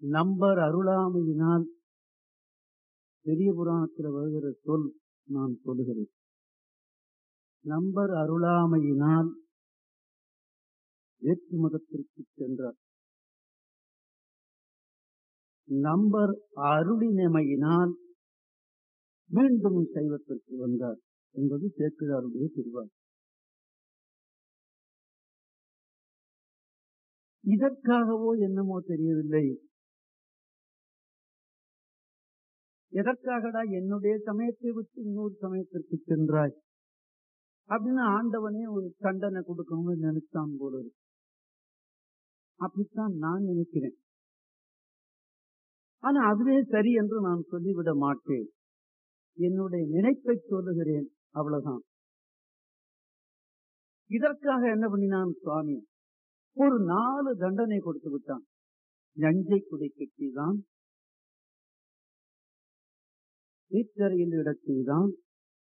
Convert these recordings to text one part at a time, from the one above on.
number அருளாமையினால் பெரிய புராணத்தில் வருகிற சொல் நான் சொல்லுகிறேன் நம்பர் அருளாமையினால் வேற்று மதத்திற்கு சென்றார் நம்பர் அருளினமையினால் மீண்டும் சைவத்திற்கு வந்தார் என்பது சேக்கிழாருடைய திருவார் இதற்காகவோ என்னமோ தெரியவில்லை எதற்காகடா என்னுடைய சமயத்தை விட்டு இன்னொரு சமயத்திற்கு சென்றாய் அப்படின்னு ஆண்டவனே ஒரு தண்டனை கொடுக்கணும்னு நினைச்சான் போல இருக்கு அப்படித்தான் நான் நினைக்கிறேன் ஆனா அதுவே சரி என்று நான் சொல்லிவிட மாட்டேன் என்னுடைய நினைப்பை சொல்லுகிறேன் அவ்வளவுதான் இதற்காக என்ன பண்ணினான் சுவாமி ஒரு நாலு தண்டனை கொடுத்து விட்டான் நஞ்சை குடை கட்டிதான் நீச்சரையில் இடச் செய்தான்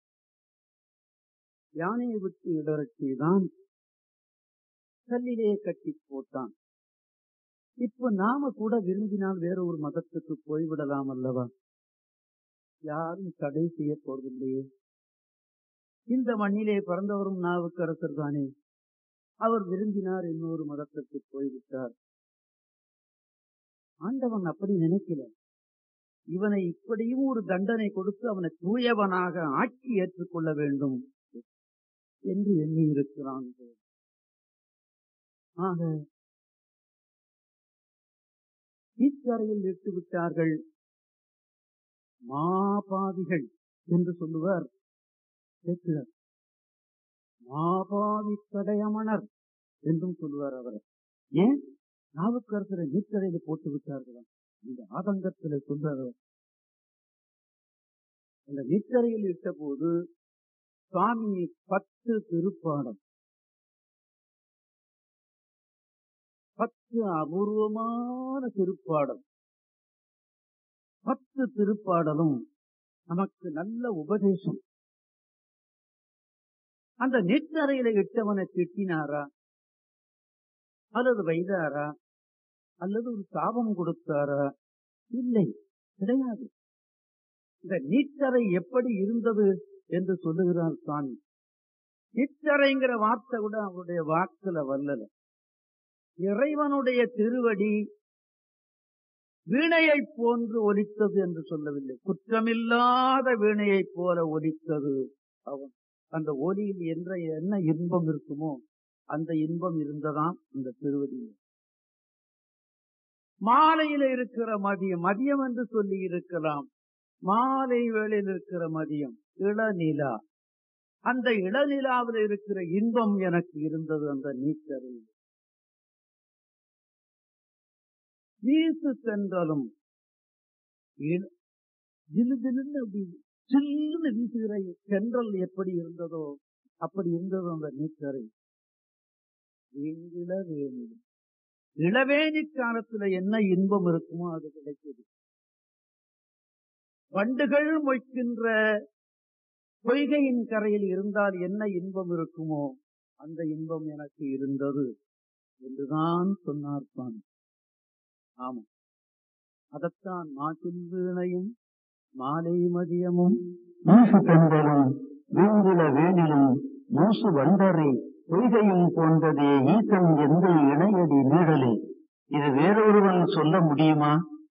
யானையை விட்டு இடறச் செய்தான் கல்லிலே கட்டி போட்டான் இப்ப நாம கூட விரும்பினால் வேற ஒரு மதத்துக்கு போய்விடலாம் அல்லவா யாரும் தடை செய்ய போவதில்லையே இந்த மண்ணிலே பிறந்தவரும் நாவுக்கரசர் தானே அவர் விரும்பினார் இன்னொரு மதத்திற்கு போய்விட்டார் ஆண்டவன் அப்படி நினைக்கல இவனை இப்படியும் ஒரு தண்டனை கொடுத்து அவனை தூயவனாக ஆக்கி ஏற்றுக்கொள்ள வேண்டும் என்று எண்ணி இருக்கிறான் ஆக ஈச்சரையில் இட்டு விட்டார்கள் மாபாதிகள் என்று சொல்லுவார் சேக்கிழர் மாபாவி கடையமணர் என்றும் சொல்லுவார் அவர் ஏன் நாவுக்கரசரை நீச்சரையில் போட்டு விட்டார்களாம் இந்த ஆதங்கத்தில் சொல்றார் அந்த நீச்சரையில் இட்ட போது சுவாமி பத்து திருப்பாடம் பத்து அபூர்வமான திருப்பாடல் பத்து திருப்பாடலும் நமக்கு நல்ல உபதேசம் அந்த நெற்றறையில இட்டவனை திட்டினாரா அல்லது வைதாரா அல்லது ஒரு சாபம் கொடுத்தாரா இல்லை கிடையாது இந்த நீச்சரை எப்படி இருந்தது என்று சொல்லுகிறார் சுவாமி நீச்சரைங்கிற வார்த்தை கூட அவருடைய வாக்குல வல்லல இறைவனுடைய திருவடி வீணையை போன்று ஒலித்தது என்று சொல்லவில்லை குற்றமில்லாத வீணையை போல ஒலித்தது அவன் அந்த ஒலியில் என்ற என்ன இன்பம் இருக்குமோ அந்த இன்பம் இருந்ததாம் அந்த திருவடியில் மாலையில இருக்கிற மதியம் மதியம் என்று சொல்லி இருக்கலாம் மாலை வேளையில் இருக்கிற மதியம் இளநிலா அந்த இளநிலாவில் இருக்கிற இன்பம் எனக்கு இருந்தது அந்த நீச்சரில் வீசு சென்றாலும் ஜிலு ஜிலுன்னு அப்படி சில்லுன்னு வீசுகிற சென்றல் எப்படி இருந்ததோ அப்படி இருந்தது அந்த நீச்சரை இளவேணி இளவேணி காலத்துல என்ன இன்பம் இருக்குமோ அது கிடைக்குது வண்டுகள் மொய்க்கின்ற பொய்கையின் கரையில் இருந்தால் என்ன இன்பம் இருக்குமோ அந்த இன்பம் எனக்கு இருந்தது என்றுதான் சொன்னார் சுவாமி ஆமா அதத்தான் மாசில் வீணையும் மாலை மதியமும் மூசு பெண்களும் வீங்குல வேணிலும் மூசு வண்டரை பொய்கையும் போன்றதே ஈசன் எந்த இணையடி நீடலே இது வேறொருவன் சொல்ல முடியுமா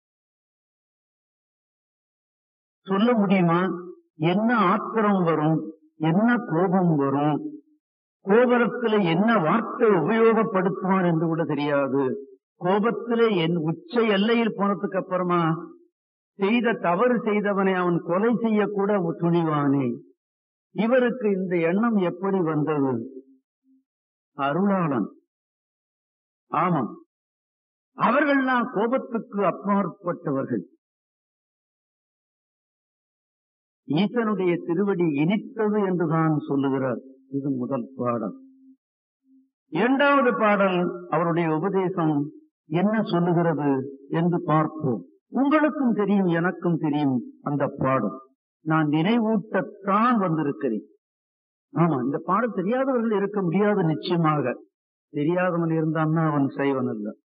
சொல்ல முடியுமா என்ன ஆத்திரம் வரும் என்ன கோபம் வரும் கோபுரத்துல என்ன வார்த்தை உபயோகப்படுத்துவான் என்று கூட தெரியாது கோபத்திலே என் உச்ச எல்லையில் போனதுக்கு அப்புறமா செய்த தவறு செய்தவனை அவன் கொலை செய்யக்கூட துணிவானே இவருக்கு இந்த எண்ணம் எப்படி வந்தது அருளாளன் ஆமாம் அவர்கள்லாம் கோபத்துக்கு அப்பாற்பட்டவர்கள் ஈசனுடைய திருவடி இனித்தது என்றுதான் சொல்லுகிறார் இது முதல் பாடல் இரண்டாவது பாடல் அவருடைய உபதேசம் என்ன சொல்லுகிறது என்று பார்ப்போம் உங்களுக்கும் தெரியும் எனக்கும் தெரியும் அந்த பாடல் நான் நினைவூட்டத்தான் வந்திருக்கிறேன் ஆமா இந்த பாடல் தெரியாதவர்கள் இருக்க முடியாது நிச்சயமாக தெரியாதவன் இருந்தான்னா அவன் செய்வன் அல்ல